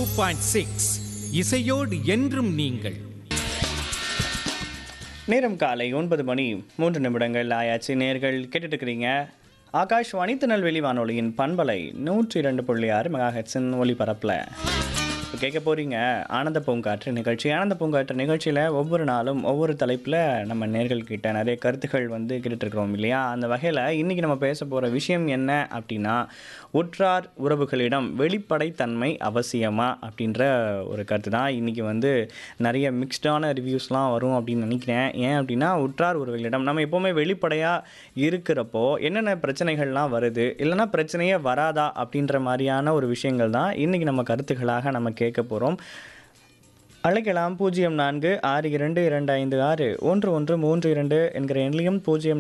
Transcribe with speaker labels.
Speaker 1: point six இசையோடு என்றும் நீங்கள்
Speaker 2: நேரம் காலை ஒன்பது மணி மூன்று நிமிடங்கள் ஆயாச்சு நேர்கள் கேட்டுட்டு இருக்கிறீங்க ஆகாஷ்வாணி திருநெல்வேலி வானொலியின் பண்பலை நூற்றி இரண்டு புள்ளி ஆறு மெகாஹெட்ஸின் ஒலிபரப்பில் இப்போ கேட்க போகிறீங்க ஆனந்த பூங்காற்று நிகழ்ச்சி ஆனந்த பூங்காற்று நிகழ்ச்சியில் ஒவ்வொரு நாளும் ஒவ்வொரு தலைப்பில் நம்ம நேர்கள் கிட்ட நிறைய கருத்துக்கள் வந்து கேட்டுட்டு இருக்கிறோம் இல்லையா அந்த வகையில் இன்றைக்கி நம்ம பேச போகிற விஷயம் என்ன அப்படின்னா உற்றார் உறவுகளிடம் வெளிப்படைத்தன்மை அவசியமா அப்படின்ற ஒரு கருத்து தான் இன்றைக்கி வந்து நிறைய மிக்ஸ்டான ரிவ்யூஸ்லாம் வரும் அப்படின்னு நினைக்கிறேன் ஏன் அப்படின்னா உற்றார் உறவுகளிடம் நம்ம எப்போவுமே வெளிப்படையாக இருக்கிறப்போ என்னென்ன பிரச்சனைகள்லாம் வருது இல்லைன்னா பிரச்சனையே வராதா அப்படின்ற மாதிரியான ஒரு விஷயங்கள் தான் இன்றைக்கி நம்ம கருத்துக்களாக நம்ம கேட்க போகிறோம் அழைக்கலாம் பூஜ்ஜியம் நான்கு ஆறு இரண்டு இரண்டு ஐந்து ஆறு ஒன்று ஒன்று மூன்று இரண்டு என்கிற எண்ணிலையும் பூஜ்ஜியம்